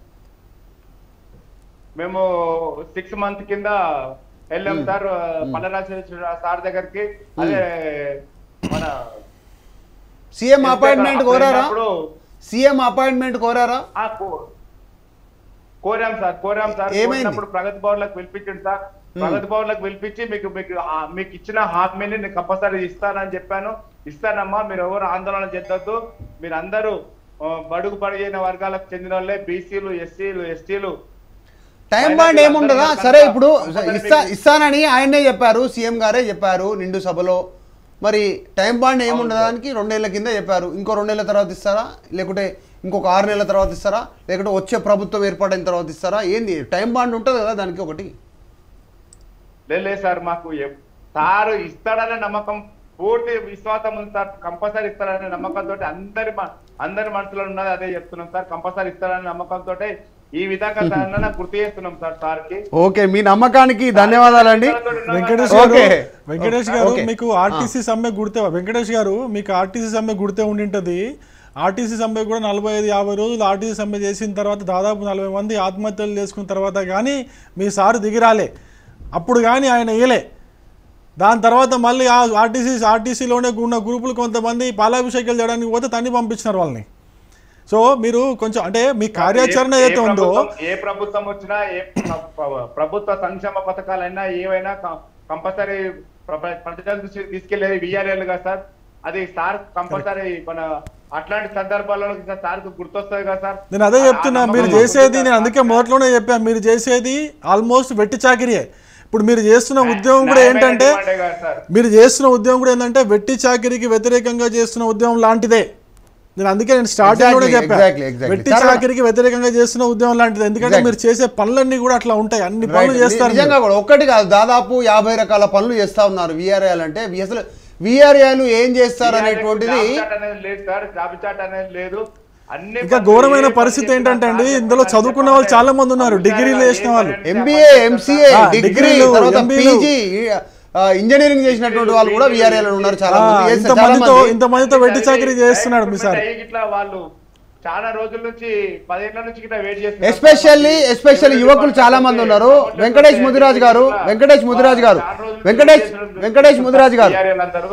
మేము సిక్స్ మంత్ కింద వెళ్ళాం సార్ పల్లరాజేశ్వర సార్ దగ్గరికి అదే మన సీఎం అపాయింట్మెంట్ కోరారా వెళ్ళినప్పుడు, సీఎం అపాయింట్మెంట్ కోరారా ఆ, కో- కోరాం సార్ కోరాం సార్ ఏమైంది? కోరినప్పుడు ప్రగతి భవన్ లకు పిలిపించండి సార్ ప్రగతి భవన్ లకు పిలిపించి మీకు మీకు ఆ, మీకు ఇచ్చిన హామీని నేను కంపల్సరీ ఇస్తానని చెప్పాను ఇస్తానమ్మా మీరు ఎవరు ఆందోళన చెందొద్దు మీరు అందరూ ఆ, బడుగు బడిగిన వర్గాలకు చెందిన వాళ్ళే బీసీలు ఎస్సీలు ఎస్టీలు టైం బాండ్ ఏముండదా సరే ఇప్పుడు ఇస్తా ఇస్తానని ఆయనే చెప్పారు సీఎం గారే చెప్పారు నిండు సభలో మరి టైం బాండ్ ఏముండదా దానికి రెండేళ్ల కింద చెప్పారు ఇంకో రెండేళ్ల తర్వాత ఇస్తారా లేకుంటే ఇంకొక ఆరు నెలల తర్వాత ఇస్తారా లేకుంటే వచ్చే ప్రభుత్వం ఏర్పాటైన తర్వాత ఇస్తారా ఏంది టైం బాండ్ ఉంటుంది కదా దానికి ఒకటి లేదు లేదు సార్ మాకు ఎప్- సార్ ఇస్తాడనే నమ్మకం పూర్తి విశ్వాసం ఉంది సార్ కంపల్సరీ ఇస్తాడనే నమ్మకంతో అందరి మ- అందరి మనసులో ఉన్నది అదే చెప్తున్నాం సార్ కంపల్సరీ ఇస్తాడనే నమ్మకంతో ఈ విధంగా సార్ గుర్తు చేస్తున్నాం సార్ సార్ కి ఓకే మీ నమ్మకానికి ధన్యవాదాలండి వెంకటేష్ గారు ఓకే. వెంకటేష్ గారు ఓకే. మీకు ఆర్టీసీ సమ్మె గుర్తే వెంకటేష్ గారు మీకు ఆర్టీసీ సమ్మె గుర్తే ఉండింటది ఆర్టీసీ సమ్మె కూడా నలభై ఐదు యాభై రోజులు ఆర్టీసీ సమ్మె చేసిన తర్వాత దాదాపు నలభై మంది ఆత్మహత్యలు చేసుకున్న తర్వాత కానీ మీ సారు దిగిరాలే అప్పుడు కానీ ఆయన ఇయలే దాని తర్వాత మళ్ళీ ఆ ఆర్టీసీ ఆర్టీసీలోనే ఉన్న గ్రూపులు కొంతమంది పాలాభిషేకాలు చేయడానికి పోతే తన్ని పంపించినారు వాళ్ళని సో మీరు కొంచెం అంటే మీ కార్యాచరణ ఏ- ఏ ఏదైతే ఉందో ప్రభుత్వం- ఏ ప్రభుత్వం వచ్చినా ఏ ప్ర- ప్ర- ప్రభుత్వ సంక్షేమ పథకాలైనా ఏవైనా కంపల్సరీ ప్రజల దృష్టికి తీసుకెళ్లేది విఆర్ఎల్ కదా సార్ అది సార్ కంపల్సరీ మన అట్లాంటి సందర్భాల్లో సార్ గుర్తొస్తుంది కదా సార్ నేను అదే ఆ- చెప్తున్నా ఆ మీరు నమ్మకం చేసేది ఉంటుంది నేను సార్. అందుకే మొదట్లోనే చెప్పాను మీరు చేసేది ఆల్మోస్ట్ వెట్టి చాకిరియే ఇప్పుడు మీరు చేస్తున్న ఉద్యమం కూడా న్యాయమైన ఏంటంటే డిమాండే కదా సార్. మీరు చేస్తున్న ఉద్యమం కూడా ఏంటంటే వెట్టి చాకిరికి వ్యతిరేకంగా చేస్తున్న ఉద్యమం లాంటిదే నేను అందుకే నేను స్టార్టింగ్ లోనే Exactly, చెప్పాను exactly, exactly. వెట్టి చాలా- చాకిరికి వ్యతిరేకంగా చేస్తున్న ఉద్యమం లాంటిది ఎందుకంటే Exactly. మీరు చేసే పనులన్నీ కూడా అట్లా ఉంటాయి అన్ని పనులు Right. చేస్తారు నిజంగా మీరు. కూడా ఒక్కటి కాదు దాదాపు యాభై రకాల పనులు చేస్తా ఉన్నారు విఆర్ఐలు అంటే అసలు విఆర్ఐలు ఏం చేస్తారు అనేటువంటిది జాబ్ చాట్ అనేది లేదు సార్ జాబ్ చాట్ అనేది లేదు అన్ని ఇంకా పనులు ఘోరమైన ఏ పని పరిస్థితి చేసినా ఏంటంటే అండి సార్ ఇందులో చెప్పండి, చదువుకున్న వాళ్ళు చాలా మంది ఉన్నారు చెప్పండి. డిగ్రీలు చేసిన వాళ్ళు ఏ పని ఎంబీఏ చేసినా ఎంసీఏ ఆ, డిగ్రీ డిగ్రీలు, తర్వాత MBA లు. పీజీ ఇంజనీరింగ్ చేసినటువంటి వాళ్ళు కూడా విఆర్ఐలు ఉన్నారు చాలా ఆ, మంది చేస్తారు. చాలా ఇంతమందితో మంది. ఇంతమందితో వెట్టి చాకిరీ చేస్తున్నాడు మీ సార్ అయ్యి ఇట్లా వాళ్ళు చాలా రోజుల నుంచి పదేళ్ల నుంచి ఇట్లా వెయిట్ చేస్తున్నారు ఎస్పెషల్లీ ఎస్పెషల్లీ యువకులు చాలా మంది ఉన్నారు వెంకటేష్ ముదిరాజ్ గారు వెంకటేష్ ముదిరాజ్ గారు వెంకటేష్ వెంకటేష్ ముదిరాజ్ గారు అందరూ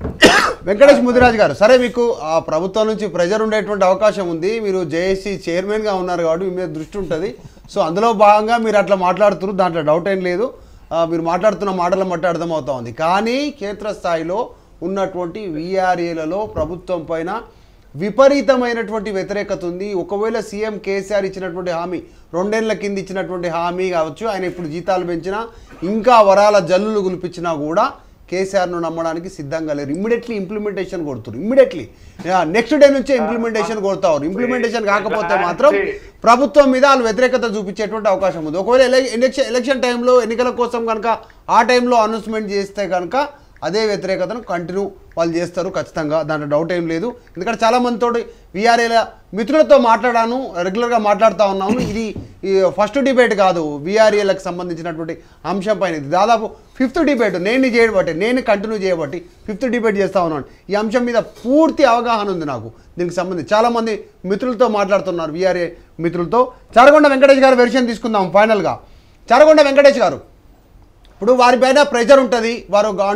వెంకటేష్ ముదిరాజ్ గారు సరే మీకు ఆ ప్రభుత్వం నుంచి ప్రెజర్ ఉండేటువంటి అవకాశం ఉంది మీరు జేఏసీ చైర్మన్గా ఉన్నారు కాబట్టి మీ మీద దృష్టి ఉంటుంది సో అందులో భాగంగా మీరు అట్లా మాట్లాడుతున్నారు దాంట్లో డౌట్ ఏం లేదు ఆ, మీరు మాట్లాడుతున్న మాటల మట్టి అర్థమవుతా ఉంది కానీ క్షేత్రస్థాయిలో ఉన్నటువంటి విఆర్ఏలలో ప్రభుత్వం పైన విపరీతమైనటువంటి వ్యతిరేకత ఉంది ఒకవేళ సీఎం కేసీఆర్ ఇచ్చినటువంటి హామీ రెండేళ్ల కింద ఇచ్చినటువంటి హామీ కావచ్చు ఆయన ఇప్పుడు జీతాలు పెంచినా ఇంకా వరాల జల్లులు గులిపించినా కూడా కేసీఆర్ను నమ్మడానికి సిద్ధంగా లేరు ఇమ్మీడియట్లీ ఇంప్లిమెంటేషన్ కొడుతున్నారు ఇమ్మీడియట్లీ నెక్స్ట్ డే నుంచే ఇంప్లిమెంటేషన్ కొడతారు ఇంప్లిమెంటేషన్ కాకపోతే మాత్రం ప్రభుత్వం మీద వాళ్ళు వ్యతిరేకత చూపించేటువంటి అవకాశం ఉంది ఒకవేళ ఎలక్- ఎలక్షన్ ఎలక్షన్ టైంలో ఎన్నికల కోసం కనుక ఆ టైంలో అనౌన్స్మెంట్ చేస్తే కనుక అదే వ్యతిరేకతను కంటిన్యూ వాళ్ళు చేస్తారు ఖచ్చితంగా దాంట్లో డౌట్ ఏం లేదు ఎందుకంటే చాలా మందితో విఆర్ఏల మిత్రులతో మాట్లాడాను రెగ్యులర్గా మాట్లాడుతూ ఉన్నాను ఇది ఈ ఫస్ట్ డిబేట్ కాదు విఆర్ఏలకు సంబంధించినటువంటి అంశం పైన ఇది దాదాపు ఫిఫ్త్ డిబేట్ నేను చేయబట్టి నేను కంటిన్యూ చేయబట్టి ఫిఫ్త్ డిబేట్ చేస్తూ ఉన్నాను ఈ అంశం మీద పూర్తి అవగాహన ఉంది నాకు దీనికి సంబంధించి చాలామంది మిత్రులతో మాట్లాడుతున్నారు విఆర్ఏ మిత్రులతో చారగొండ వెంకటేష్ గారు వెర్షన్ తీసుకుందాం ఫైనల్గా చారగొండ వెంకటేష్ గారు ఇప్పుడు వారిపైన ప్రెషర్ ఉంటుంది వారు అండర్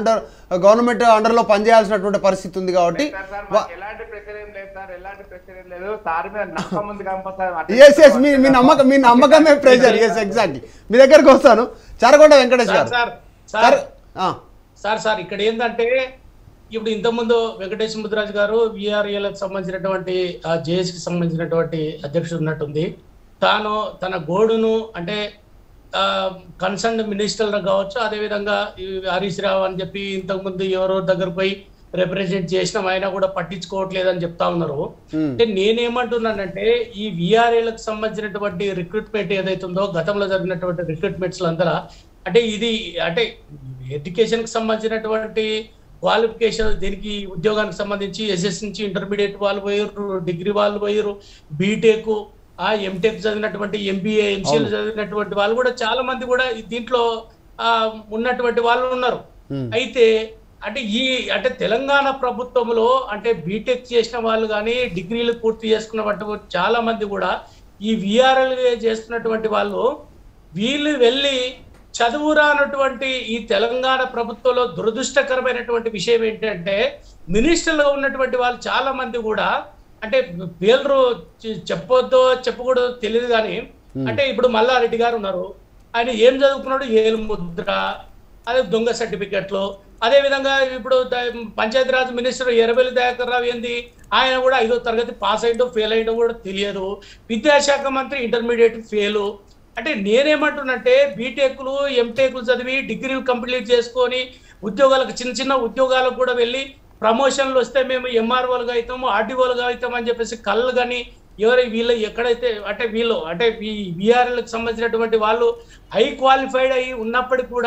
గవర్నమెంట్ అండర్లో పనిచేయాల్సినటువంటి పరిస్థితి ఉంది కాబట్టి సార్ సార్ వా- మాకు ఎలాంటి ప్రెషర్ ఏం లేదు సార్ ఎలాంటి ప్రెషర్ ఏం లేదు సార్ మీద నమ్మకం ఉంది కంపల్సరీ ఎస్ ఎస్ మీ మీ నమ్మకం మీ నమ్మకమే ప్రెజర్ ఎస్ ఎగ్జాక్ట్లీ మీ దగ్గరకు వస్తాను Charakonda Venkatesh sir garu sir sir sir ఆ, సార్ సార్ ఇక్కడ ఏంటంటే ఇప్పుడు ఇంతకుముందు వెంకటేష్ ముద్రాజ్ గారు విఆర్ఏలకు సంబంధించినటువంటి జేఏసీకి సంబంధించినటువంటి అధ్యక్షుడు ఉన్నట్టుంది తాను తన గోడును అంటే కన్సర్న్ మినిస్టర్లు కావచ్చు అదేవిధంగా ఈ హరీష్ రావు అని చెప్పి ఇంతకుముందు ఎవరో దగ్గర పోయి రిప్రజెంట్ చేసిన ఆయన కూడా పట్టించుకోవట్లేదు అని చెప్తా ఉన్నారు Hmm. అంటే నేనేమంటున్నానంటే ఈ విఆర్ఏలకు సంబంధించినటువంటి రిక్రూట్మెంట్ ఏదైతుందో గతంలో జరిగినటువంటి రిక్రూట్మెంట్స్ అందరూ అంటే ఇది అంటే ఎడ్యుకేషన్ కి సంబంధించినటువంటి క్వాలిఫికేషన్ దీనికి ఉద్యోగానికి సంబంధించి ఎస్ఎస్ నుంచి ఇంటర్మీడియట్ వాళ్ళు పోయారు డిగ్రీ వాళ్ళు పోయారు బీటెక్ ఆ ఎంటెక్ చదివినటువంటి ఎంబీఏ ఎంసీఎల్ చదివినటువంటి వాళ్ళు కూడా చాలా మంది కూడా ఈ దీంట్లో ఆ, ఉన్నటువంటి వాళ్ళు ఉన్నారు Hmm. అయితే అంటే ఈ అంటే తెలంగాణ ప్రభుత్వంలో అంటే బీటెక్ చేసిన వాళ్ళు కానీ డిగ్రీలు పూర్తి చేసుకున్నటువంటి చాలా మంది కూడా ఈ విఆర్ఎల్ చేస్తున్నటువంటి వాళ్ళు వీళ్ళు వెళ్ళి చదువురానటువంటి ఈ తెలంగాణ ప్రభుత్వంలో దురదృష్టకరమైనటువంటి విషయం ఏంటంటే మినిస్టర్లుగా ఉన్నటువంటి వాళ్ళు చాలా మంది కూడా అంటే పేర్లు చె- చెప్పొద్దో చెప్పకూడదో తెలియదు కానీ అంటే ఇప్పుడు మల్లారెడ్డి గారు ఉన్నారు ఆయన ఏం చదువుకున్నాడు ఏలు ముద్ర అదే దొంగ సర్టిఫికెట్లు అదే విధంగా ఇప్పుడు ద- పంచాయతీరాజ్ మినిస్టర్ ఎర్రబెల్లి దయాకర్ రావు ఏంది ఆయన కూడా ఐదో తరగతి పాస్ అయ్యడం ఫెయిల్ అయ్యడం కూడా తెలియదు విద్యాశాఖ మంత్రి ఇంటర్మీడియట్ ఫెయిల్ అంటే నేనేమంటున్నంటే బీటెక్లు ఎంటెక్లు చదివి డిగ్రీ కంప్లీట్ చేసుకొని ఉద్యోగాలకు చిన్న చిన్న ఉద్యోగాలకు కూడా వెళ్ళి ప్రమోషన్లు వస్తే మేము ఎంఆర్ఓలుగా అవుతాము ఆర్డీఓలుగా అవుతాం అని చెప్పేసి కళ్ళు కానీ ఎవరు వీళ్ళు ఎక్కడైతే అంటే వీళ్ళు అంటే ఈ బీఆర్ఎల్కి సంబంధించినటువంటి వాళ్ళు హై క్వాలిఫైడ్ అయి ఉన్నప్పటికీ కూడా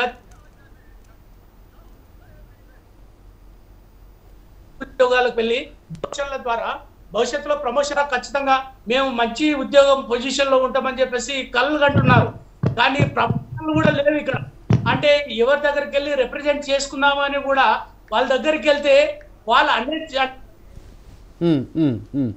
ఉద్యోగాలకు వెళ్ళి ప్రమోషన్ల ద్వారా భవిష్యత్తులో ప్రమోషన్ ఖచ్చితంగా మేము మంచి ఉద్యోగం పొజిషన్ లో ఉంటామని చెప్పేసి కళ్ళు కంటున్నారు కానీ ప్రమోషన్లు కూడా లేవు ఇక్కడ అంటే ఎవరి దగ్గరికి వెళ్ళి రిప్రజెంట్ చేసుకుందామని కూడా వాళ్ళ దగ్గరికి వెళ్తే వాళ్ళు అన్ని ఉమ్, ఉమ్, ఉమ్.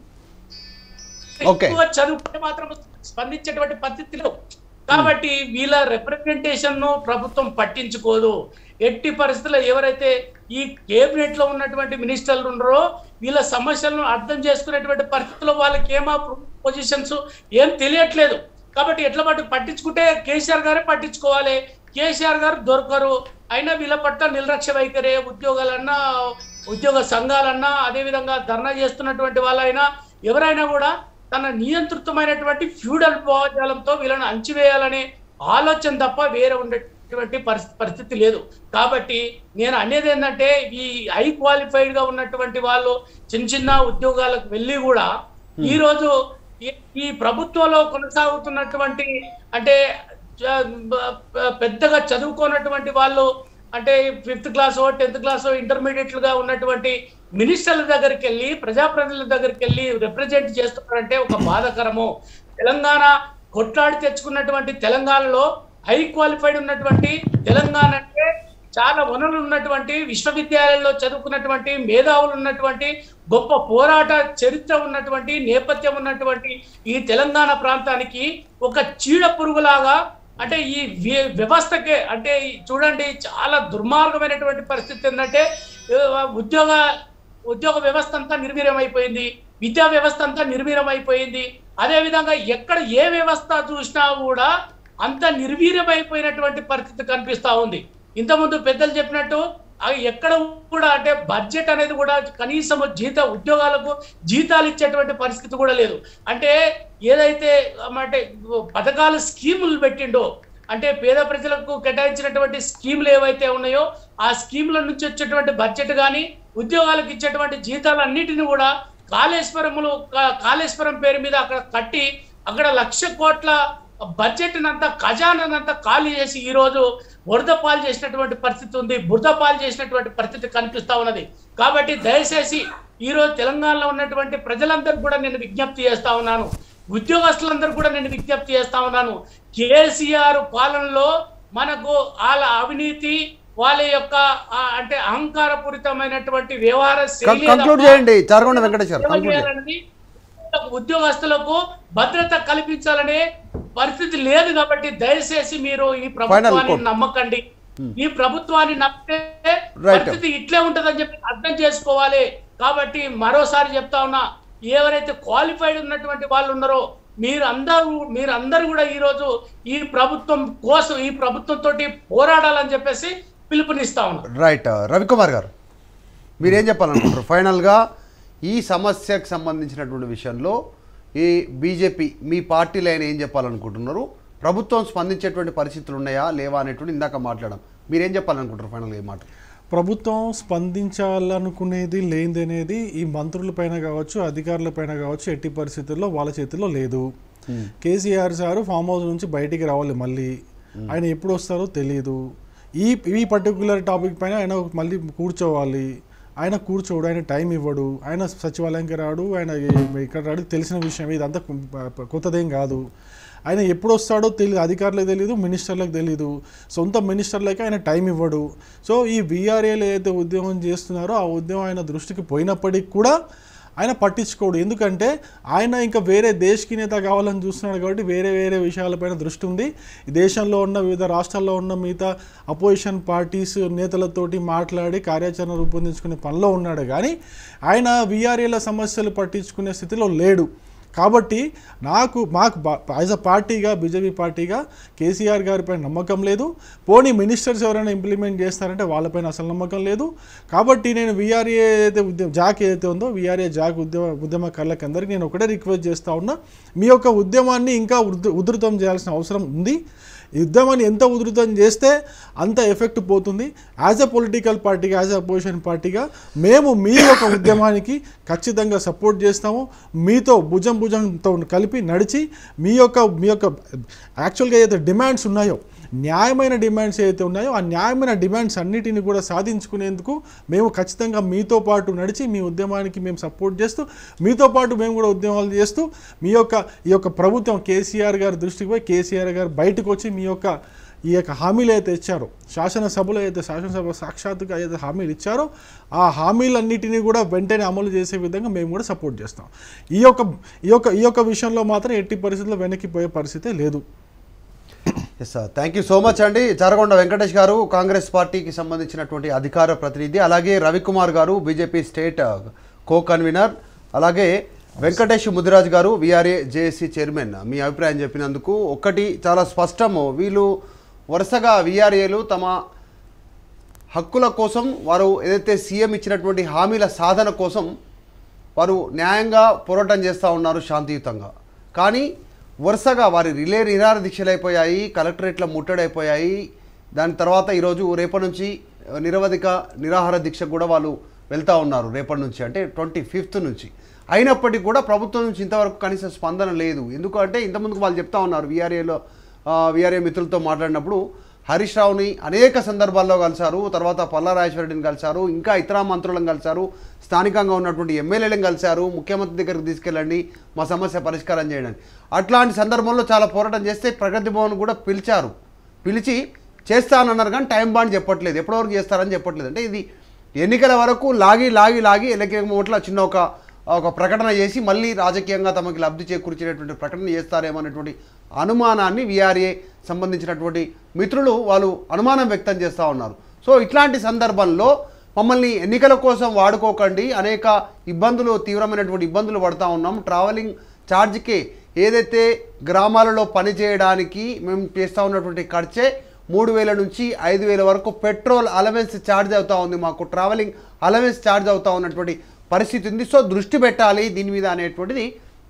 ఓకే. ఎక్కువ చదువుకుంటే మాత్రం స్పందించేటువంటి పరిస్థితి లేవు కాబట్టి వీళ్ళ రిప్రజెంటేషన్ ను ప్రభుత్వం పట్టించుకోదు ఎట్టి పరిస్థితుల్లో ఎవరైతే ఈ కేబినెట్ లో ఉన్నటువంటి మినిస్టర్లు ఉన్నారో వీళ్ళ సమస్యలను అర్థం చేసుకునేటువంటి పరిస్థితుల్లో వాళ్ళకి ఏమా పొజిషన్స్ ఏం తెలియట్లేదు కాబట్టి ఎట్లా పట్టు పట్టించుకుంటే కేసీఆర్ గారే పట్టించుకోవాలి కేసీఆర్ గారు దొరకరు అయినా వీళ్ళ పట్ల నిర్లక్ష్య వైఖరే ఉద్యోగాలన్నా ఉద్యోగ సంఘాలన్నా అదేవిధంగా ధర్నా చేస్తున్నటువంటి వాళ్ళైనా ఎవరైనా కూడా తన నియంత్రితమైనటువంటి ఫ్యూడల్ భావజాలంతో వీళ్ళని అంచివేయాలనే ఆలోచన తప్ప వేరే ఉండేటువంటి పరిస్థితి పరిస్థితి లేదు కాబట్టి నేను అనేది ఏంటంటే ఈ హై క్వాలిఫైడ్ గా ఉన్నటువంటి వాళ్ళు చిన్న చిన్న ఉద్యోగాలకు వెళ్ళి కూడా ఈ రోజు ఈ- ఈ ప్రభుత్వంలో కొనసాగుతున్నటువంటి అంటే చ- బ- బ- పెద్దగా చదువుకోనటువంటి వాళ్ళు అంటే ఫిఫ్త్ క్లాస్ టెన్త్ క్లాస్ ఇంటర్మీడియట్లుగా ఉన్నటువంటి మినిస్టర్ల దగ్గరికి వెళ్ళి ప్రజాప్రతినిధుల దగ్గరికి వెళ్ళి రిప్రజెంట్ చేస్తున్నారంటే ఒక బాధకరము తెలంగాణ కొట్లాడి తెచ్చుకున్నటువంటి తెలంగాణలో హై క్వాలిఫైడ్ ఉన్నటువంటి తెలంగాణ అంటే చాలా వనరులు ఉన్నటువంటి విశ్వవిద్యాలయాల్లో చదువుకున్నటువంటి మేధావులు ఉన్నటువంటి గొప్ప పోరాట చరిత్ర ఉన్నటువంటి నేపథ్యం ఉన్నటువంటి ఈ తెలంగాణ ప్రాంతానికి ఒక చీడ పురుగులాగా అంటే ఈ వ్య- వ్యవస్థకే అంటే ఈ చూడండి చాలా దుర్మార్గమైనటువంటి పరిస్థితి ఏంటంటే ఆ, ఉద్యోగ ఉద్యోగ వ్యవస్థ అంతా నిర్వీర్యం అయిపోయింది విద్యా వ్యవస్థ అంతా నిర్వీర్యం అయిపోయింది అదే విధంగా ఎక్కడ ఏ వ్యవస్థ చూసినా కూడా అంత నిర్వీర్యం అయిపోయినటువంటి పరిస్థితి కనిపిస్తా ఉంది ఇంతకుముందు పెద్దలు చెప్పినట్టు అవి ఎక్కడ కూడా అంటే బడ్జెట్ అనేది కూడా కనీసం జీత ఉద్యోగాలకు జీతాలు ఇచ్చేటువంటి పరిస్థితి కూడా లేదు అంటే ఏదైతే అంటే పథకాలు స్కీములు పెట్టిండో అంటే పేద ప్రజలకు కేటాయించినటువంటి స్కీములు ఏవైతే ఉన్నాయో ఆ స్కీముల నుంచి వచ్చేటువంటి బడ్జెట్ కానీ ఉద్యోగాలకు ఇచ్చేటువంటి జీతాలన్నిటిని కూడా కాళేశ్వరములు కా- కాళేశ్వరం పేరు మీద అక్కడ కట్టి అక్కడ లక్ష కోట్ల బడ్జెట్ అంతా ఖజానానంతా ఖాళీ చేసి ఈ రోజు వరద పాలు చేసినటువంటి పరిస్థితి ఉంది బురద పాలు చేసినటువంటి పరిస్థితి కనిపిస్తా ఉన్నది కాబట్టి దయచేసి ఈ రోజు తెలంగాణలో ఉన్నటువంటి ప్రజలందరూ కూడా నేను విజ్ఞప్తి చేస్తా ఉన్నాను ఉద్యోగస్తులందరూ కూడా నేను విజ్ఞప్తి చేస్తా ఉన్నాను కేసీఆర్ పాలనలో మనకు వాళ్ళ అవినీతి వాళ్ళ యొక్క ఆ, అంటే అహంకారపూరితమైనటువంటి వ్యవహార శైలి కంక్లూడ్ తప్ప చేయండి చారకొండ వెంకటేశ్వర సేవ కంక్లూడ్ చేయండి చేయాలనేది ఉద్యోగస్తులకు భద్రత కల్పించాలనే పరిస్థితి లేదు కాబట్టి దయచేసి మీరు ఈ ప్రభుత్వాన్ని quote. నమ్మకండి ఈ ప్రభుత్వాన్ని నమ్మితే Right. పరిస్థితి ఇట్లే ఉంటదని చెప్పి అర్థం చేసుకోవాలి కాబట్టి మరోసారి చెప్తా ఉన్నా ఎవరైతే క్వాలిఫైడ్ ఉన్నటువంటి వాళ్ళు ఉన్నారో మీరు అందరూ మీరు అందరూ కూడా ఈ రోజు ఈ ప్రభుత్వం కోసం ఈ ప్రభుత్వంతో పోరాడాలని చెప్పేసి పిలుపునిస్తా ఉన్నారు రైట్ రవికుమార్ గారు మీరేం చెప్పాలనుకుంటారు ఫైనల్గా ఈ సమస్యకు సంబంధించినటువంటి విషయంలో ఈ బీజేపీ మీ పార్టీలో ఆయన ఏం చెప్పాలనుకుంటున్నారు ప్రభుత్వం స్పందించేటువంటి పరిస్థితులు ఉన్నాయా లేవా అనేటువంటి ఇందాక మాట్లాడాం మీరేం చెప్పాలనుకుంటారు ఫైనల్గా ఈ మాట ప్రభుత్వం స్పందించాలనుకునేది లేనిది అనేది ఈ మంత్రుల పైన కావచ్చు అధికారుల పైన కావచ్చు ఎట్టి పరిస్థితుల్లో వాళ్ళ చేతిలో లేదు కేసీఆర్ సారు ఫామ్ హౌస్ నుంచి బయటికి రావాలి మళ్ళీ ఆయన ఎప్పుడు వస్తారో తెలియదు ఈ ఈ పర్టికులర్ టాపిక్ పైన ఆయన మళ్ళీ కూర్చోవాలి ఆయన కూర్చోడు ఆయన టైం ఇవ్వడు ఆయన సచివాలయంకి రాడు ఆయన ఇక్కడ రాడు తెలిసిన విషయం ఇదంతా కొ- కొత్తదేం కాదు ఆయన ఎప్పుడు వస్తాడో తెలియదు అధికారులకు తెలియదు మినిస్టర్లకు తెలియదు సొంత మినిస్టర్లకి ఆయన టైం ఇవ్వడు సో ఈ వీఆర్ఏలు ఏదైతే ఉద్యోగం చేస్తున్నారో ఆ ఉద్యోగం ఆయన దృష్టికి పోయినప్పటికి కూడా ఆయన పట్టించుకోడు ఎందుకంటే ఆయన ఇంకా వేరే దేశకి నేత కావాలని చూస్తున్నాడు కాబట్టి వేరే వేరే విషయాలపైన దృష్టి ఉంది ఈ దేశంలో ఉన్న వివిధ రాష్ట్రాల్లో ఉన్న మిగతా అపోజిషన్ పార్టీస్ నేతలతోటి మాట్లాడి కార్యాచరణ రూపొందించుకునే పనిలో ఉన్నాడు కానీ ఆయన వీఆర్ఏల సమస్యలు పట్టించుకునే స్థితిలో లేడు కాబట్టి నాకు మాకు యాజ్ అ పార్టీగా బీజేపీ పార్టీగా కేసీఆర్ గారిపై నమ్మకం లేదు పోనీ మినిస్టర్స్ ఎవరైనా ఇంప్లిమెంట్ చేస్తారంటే వాళ్ళపైన అసలు నమ్మకం లేదు కాబట్టి నేను వీఆర్ఏ ఏదైతే ఉద్యమం జాక్ ఏదైతే ఉందో వీఆర్ఏ జాక్ ఉద్యమ ఉద్యమకారులకి అందరికీ నేను ఒకటే రిక్వెస్ట్ చేస్తా ఉన్నా మీ యొక్క ఉద్యమాన్ని ఇంకా ఉధృ- ఉధృతం చేయాల్సిన అవసరం ఉంది ఈ ఉద్యమాన్ని ఎంత ఉధృతం చేస్తే అంత ఎఫెక్ట్ పోతుంది యాజ్ అ పొలిటికల్ పార్టీగా యాజ్ అ అపోజిషన్ పార్టీగా మేము మీ యొక్క ఉద్యమానికి ఖచ్చితంగా సపోర్ట్ చేస్తాము మీతో భుజం భుజంతో కలిపి నడిచి మీ యొక్క మీ యొక్క యాక్చువల్గా ఏదైతే డిమాండ్స్ ఉన్నాయో న్యాయమైన డిమాండ్స్ ఏవైతే ఉన్నాయో ఆ న్యాయమైన డిమాండ్స్ అన్నిటిని కూడా సాధించుకునేందుకు మేము ఖచ్చితంగా మీతో పాటు నడిచి మీ ఉద్యమానికి మేము సపోర్ట్ చేస్తూ మీతో పాటు మేము కూడా ఉద్యమాలు చేస్తూ మీ యొక్క ఈ యొక్క ప్రభుత్వం కేసీఆర్ గారి దృష్టికి పోయి కేసీఆర్ గారు బయటకు వచ్చి మీ యొక్క ఈ యొక్క హామీలు అయితే ఇచ్చారో శాసనసభలో అయితే శాసనసభ సాక్షాత్తుగా ఏదైతే హామీలు ఇచ్చారో ఆ హామీలన్నిటినీ కూడా వెంటనే అమలు చేసే విధంగా మేము కూడా సపోర్ట్ చేస్తాం ఈ యొక్క ఈ యొక్క ఈ యొక్క విషయంలో మాత్రం ఎట్టి పరిస్థితుల్లో వెనక్కిపోయే పరిస్థితే లేదు yes sir thank you so much అండి చారగొండ వెంకటేష్ గారు కాంగ్రెస్ పార్టీకి సంబంధించినటువంటి అధికార ప్రతినిధి అలాగే రవికుమార్ గారు బీజేపీ స్టేట్ కో కన్వీనర్ అలాగే వెంకటేష్ ముదిరాజ్ గారు విఆర్ఏ జేఏసీ చైర్మన్ మీ అభిప్రాయం చెప్పినందుకు ఒక్కటి చాలా స్పష్టము వీళ్ళు వరుసగా విఆర్ఏలు తమ హక్కుల కోసం వారు ఏదైతే సీఎం ఇచ్చినటువంటి హామీల సాధన కోసం వారు న్యాయంగా పోరాటం చేస్తూ ఉన్నారు శాంతియుతంగా కానీ వరుసగా వారి రిలే నిరాహార దీక్షలు అయిపోయాయి కలెక్టరేట్ల ముట్టడైపోయాయి దాని తర్వాత ఈరోజు రేపటి నుంచి నిరవధిక నిరాహార దీక్షకు కూడా వాళ్ళు వెళ్తూ ఉన్నారు రేపటి నుంచి అంటే ట్వంటీ ఫిఫ్త్ నుంచి అయినప్పటికీ కూడా ప్రభుత్వం నుంచి ఇంతవరకు కనీస స్పందన లేదు ఎందుకంటే ఇంతకుముందుకు వాళ్ళు చెప్తా ఉన్నారు విఆర్ఏలో విఆర్ఏ మిత్రులతో మాట్లాడినప్పుడు హరీష్ రావుని అనేక సందర్భాల్లో కలిశారు తర్వాత పల్లారాజేశ్వరరెడ్డిని కలిశారు ఇంకా ఇతర మంత్రులను కలిశారు స్థానికంగా ఉన్నటువంటి ఎమ్మెల్యేలను కలిశారు ముఖ్యమంత్రి దగ్గరికి తీసుకెళ్ళండి మా సమస్య పరిష్కారం చేయండి అట్లాంటి సందర్భంలో చాలా పోరాటం చేస్తే ప్రగతి భవన్ కూడా పిలిచారు పిలిచి చేస్తానన్నారు కానీ టైం బాండ్ చెప్పట్లేదు ఎప్పటివరకు చేస్తారని చెప్పట్లేదు అంటే ఇది ఎన్నికల వరకు లాగి లాగి లాగి ఎన్నికల మూట్ల చిన్న ఒక ఒక ప్రకటన చేసి మళ్ళీ రాజకీయంగా తమకి లబ్ధి చేకూర్చేటటువంటి ప్రకటన చేస్తారేమో అనేటువంటి అనుమానాన్ని విఆర్ఏ సంబంధించినటువంటి మిత్రులు వాళ్ళు అనుమానం వ్యక్తం చేస్తూ ఉన్నారు సో ఇట్లాంటి సందర్భంలో మమ్మల్ని ఎన్నికల కోసం వాడుకోకండి అనేక ఇబ్బందులు తీవ్రమైనటువంటి ఇబ్బందులు పడతా ఉన్నాం ట్రావెలింగ్ ఛార్జ్కి ఏదైతే గ్రామాలలో పనిచేయడానికి మేము చేస్తూ ఉన్నటువంటి ఖర్చే మూడు వేల నుంచి ఐదు వేల వరకు పెట్రోల్ అలవెన్స్ ఛార్జ్ అవుతా ఉంది మాకు ట్రావెలింగ్ అలవెన్స్ ఛార్జ్ అవుతా ఉన్నటువంటి పరిస్థితి ఉంది సో దృష్టి పెట్టాలి దీని మీద అనేటువంటిది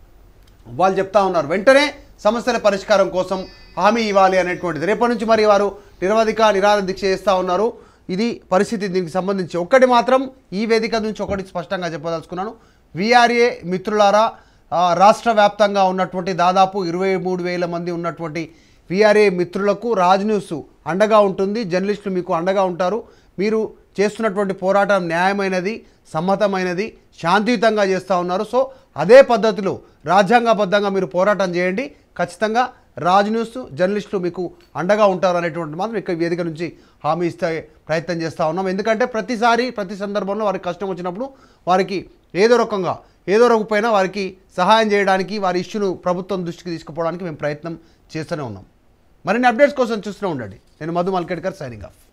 వాళ్ళు చెప్తా ఉన్నారు వెంటనే సమస్యల పరిష్కారం కోసం హామీ ఇవ్వాలి అనేటువంటిది రేపటి నుంచి మరి వారు నిరవధిక నిరాధ దీక్ష చేస్తూ ఉన్నారు ఇది పరిస్థితి దీనికి సంబంధించి ఒక్కటి మాత్రం ఈ వేదిక నుంచి ఒకటి స్పష్టంగా చెప్పదలుచుకున్నాను విఆర్ఏ మిత్రులారా ఆ, రాష్ట్ర వ్యాప్తంగా ఉన్నటువంటి దాదాపు ఇరవై మూడు వేల మంది ఉన్నటువంటి విఆర్ఏ మిత్రులకు రాజ్ న్యూస్ అండగా ఉంటుంది జర్నలిస్టులు మీకు అండగా ఉంటారు మీరు చేస్తున్నటువంటి పోరాటం న్యాయమైనది సమ్మతమైనది శాంతియుతంగా చేస్తూ ఉన్నారు సో అదే పద్ధతిలో రాజ్యాంగబద్ధంగా మీరు పోరాటం చేయండి ఖచ్చితంగా రాజ్ న్యూస్ జర్నలిస్టులు మీకు అండగా ఉంటారు అనేటువంటి మాత్రం ఇక్కడ వేదిక నుంచి హామీ ఇస్తే ప్రయత్నం చేస్తూ ఉన్నాం ఎందుకంటే ప్రతిసారి ప్రతి సందర్భంలో వారికి కష్టం వచ్చినప్పుడు వారికి ఏదో రకంగా ఏదో రకపైన వారికి సహాయం చేయడానికి వారి ఇష్యూను ప్రభుత్వం దృష్టికి తీసుకుపోవడానికి మేము ప్రయత్నం చేస్తూనే ఉన్నాం మరిన్ని అప్డేట్స్ కోసం చూస్తూనే ఉండండి నేను మధు మల్కేడ్కర్ సైనింగ్ ఆఫ్